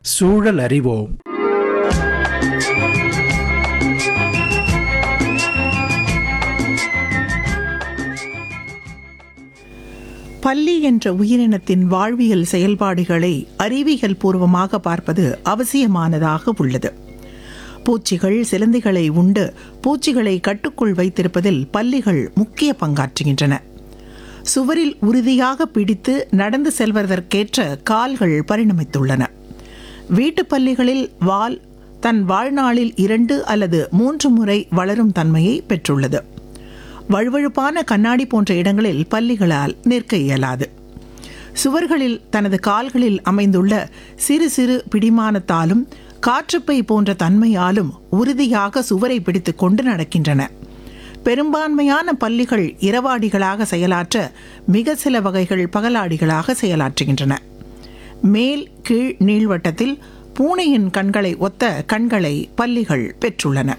சூழல் அறிவோம் பல்லி என்ற உயிரினத்தின் வாழ்வியல் செயல்பாடுகளை அறிவியல் பூர்வமாக பார்ப்பது அவசியமானதாக உள்ளது பூச்சிகள் சிலந்திகளை உண்டு பூச்சிகளை கட்டுக்குள் வைத்திருப்பதில் பல்லிகள் முக்கிய பங்காற்றுகின்றன சுவரில் உறுதியாக பிடித்து நடந்து செல்வதற்கேற்ற கால்கள் பரிணமித்துள்ளன வீட்டுப் பல்லிகளில் வால் தன் வாழ்நாளில் இரண்டு அல்லது மூன்று முறை வளரும் தன்மையை பெற்றுள்ளது வழுவழுப்பான கண்ணாடி போன்ற இடங்களில் பல்லிகளால் நிற்க இயலாது சுவர்களில் தனது கால்களில் அமைந்துள்ள சிறு சிறு பிடிமானத்தாலும் காற்றுப்பை போன்ற தன்மையாலும் உறுதியாக சுவரை பிடித்துக் கொண்டு நடக்கின்றன பெரும்பான்மையான பல்லிகள் இரவாடிகளாக செயலாற்ற மிக சில வகைகள் பகலாடிகளாக செயலாற்றுகின்றன மேல் கீழ் நீள்வட்டத்தில் பூனையின் கண்களை ஒத்த கண்களை பல்லிகள் பெற்றுள்ளன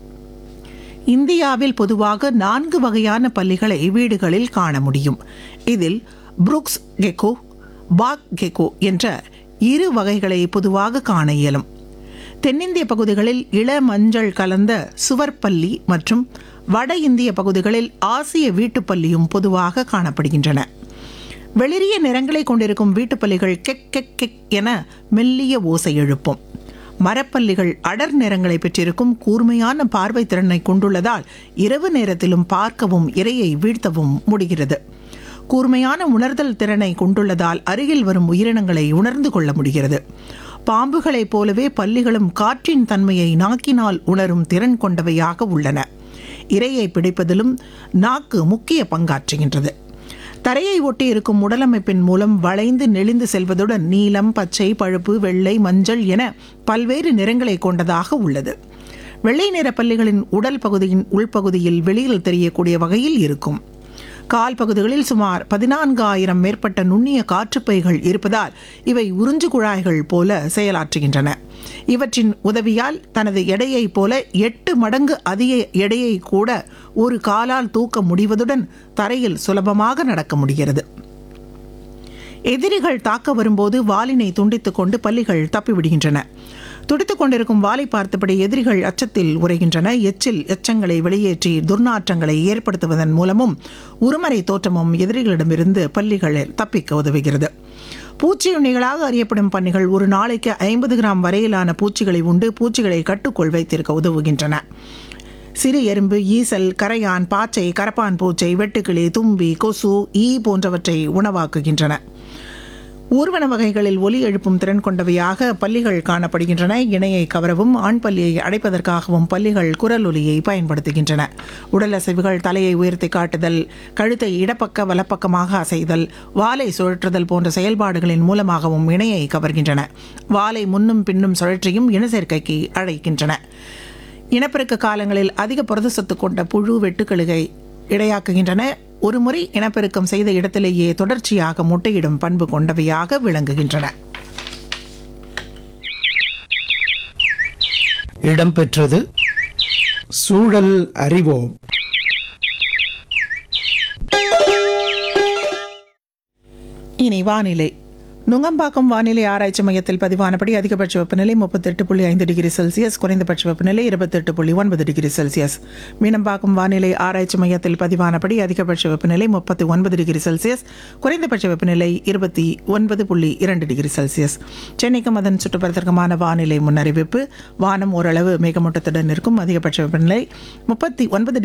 இந்தியாவில் பொதுவாக நான்கு வகையான பல்லிகளை வீடுகளில் காண முடியும் இதில் புருக்ஸ் கெக்கோ பாக் கெக்கோ என்ற இரு வகைகளை பொதுவாக காண இயலும் தென்னிந்திய பகுதிகளில் இள மஞ்சள் கலந்த சுவர்பல்லி மற்றும் வட இந்திய பகுதிகளில் ஆசிய வீட்டுப்பல்லியும் பொதுவாக காணப்படுகின்றன வெளிரிய நிறங்களை கொண்டிருக்கும் வீட்டுப்பல்லிகள் கெக் கெக் கெக் என மெல்லிய ஓசை எழுப்பும் மரப்பல்லிகள் அடர் நிறங்களை பெற்றிருக்கும் கூர்மையான பார்வை திறனை கொண்டுள்ளதால் இரவு நேரத்திலும் பார்க்கவும் இரையை வீழ்த்தவும் முடிகிறது கூர்மையான உணர்தல் திறனை கொண்டுள்ளதால் அருகில் வரும் உயிரினங்களை உணர்ந்து கொள்ள முடிகிறது பாம்புகளைப் போலவே பல்லிகளும் காற்றின் தன்மையை நாக்கினால் உணரும் திறன் கொண்டவையாக உள்ளன இரையை பிடிப்பதிலும் நாக்கு முக்கிய பங்காற்றுகின்றது தரையை ஒட்டி இருக்கும் உடலமைப்பின் மூலம் வளைந்து நெளிந்து செல்வதுடன் நீலம் பச்சை பழுப்பு வெள்ளை மஞ்சள் என பல்வேறு நிறங்களை கொண்டதாக உள்ளது வெள்ளை நிற பல்லிகளின் உடல் பகுதியின் உள்பகுதியில் வெளியில் தெரியக்கூடிய வகையில் இருக்கும் கால் பகுதிகளில் சுமார் பதினான்காயிரம் மேற்பட்ட நுண்ணிய காற்றுப்பைகள் இருப்பதால் இவை உறிஞ்சு குழாய்கள் போல செயலாற்றுகின்றன இவற்றின் உதவியால் தனது எடையைப் போல எட்டு மடங்கு அதிக எடையை கூட ஒரு காலால் தூக்க முடிவதுடன் தரையில் சுலபமாக நடக்க முடிகிறது எதிரிகள் தாக்க வரும்போது வாலினை துண்டித்துக் கொண்டு பல்லிகள் தப்பிவிடுகின்றன துடித்துக் கொண்டிருக்கும் வாலை பார்த்தபடி எதிரிகள் அச்சத்தில் உரைகின்றன எச்சில் எச்சங்களை வெளியேற்றி துர்நாற்றங்களை ஏற்படுத்துவதன் மூலமும் உருமறை தோற்றமும் எதிரிகளிடமிருந்து பல்லிகள் தப்பிக்க உதவுகிறது பூச்சியுண்ணிகளாக அறியப்படும் பன்னிகள் ஒரு நாளைக்கு ஐம்பது கிராம் வரையிலான பூச்சிகளை உண்டு பூச்சிகளை கட்டுக்குள் வைத்திருக்க உதவுகின்றன சிறு எறும்பு ஈசல் கரையான் பாச்சை கரப்பான் பூச்சை வெட்டுக்கிளி தும்பி கொசு ஈ போன்றவற்றை உணவாக்குகின்றன ஊர்வன வகைகளில் ஒலி எழுப்பும் திறன் கொண்டவையாக பல்லிகள் காணப்படுகின்றன இணையை கவரவும் ஆண் பல்லியை அடைப்பதற்காகவும் பல்லிகள் குரல் ஒலியை பயன்படுத்துகின்றன உடல் அசைவுகள் தலையை உயர்த்தி காட்டுதல் கழுத்தை இடப்பக்க வலப்பக்கமாக அசைதல் வாலை சுழற்றுதல் போன்ற செயல்பாடுகளின் மூலமாகவும் இணையை கவர்கின்றன வாலை முன்னும் பின்னும் சுழற்றியும் இனச்சேர்க்கைக்கு அழைக்கின்றன இனப்பெருக்க காலங்களில் அதிக புரதசத்து கொண்ட புழு வெட்டுக்கழுகை இடையாக்குகின்றன ஒருமுறை இனப்பெருக்கம் செய்த இடத்திலேயே தொடர்ச்சியாக முட்டையிடும் பண்பு கொண்டவையாக விளங்குகின்றன இடம்பெற்றது சூழல் அறிவோம் இனி வானிலை நுங்கம்பாக்கம் வானிலை ஆராய்ச்சி மையத்தில் பதிவானபடி அதிகபட்ச வெப்பநிலை முப்பத்தெட்டு புள்ளி ஐந்து டிகிரி செல்சியஸ் குறைந்தபட்ச வெப்பநிலை இருபத்தெட்டு புள்ளி ஒன்பது டிகிரி செல்சியஸ் மீனம்பாக்கம் வானிலை ஆராய்ச்சி மையத்தில் பதிவானபடி அதிகபட்ச வெப்பநிலை முப்பத்தி ஒன்பது டிகிரி செல்சியஸ் குறைந்தபட்ச வெப்பநிலை இருபத்தி ஒன்பது புள்ளி இரண்டு டிகிரி செல்சியஸ் சென்னைக்கும் அதன் சுற்றுப்புறத்திற்குமான வானிலை முன்னறிவிப்பு வானம் ஓரளவு மேகமூட்டத்துடன் இருக்கும் அதிகபட்ச வெப்பநிலை முப்பத்தி ஒன்பது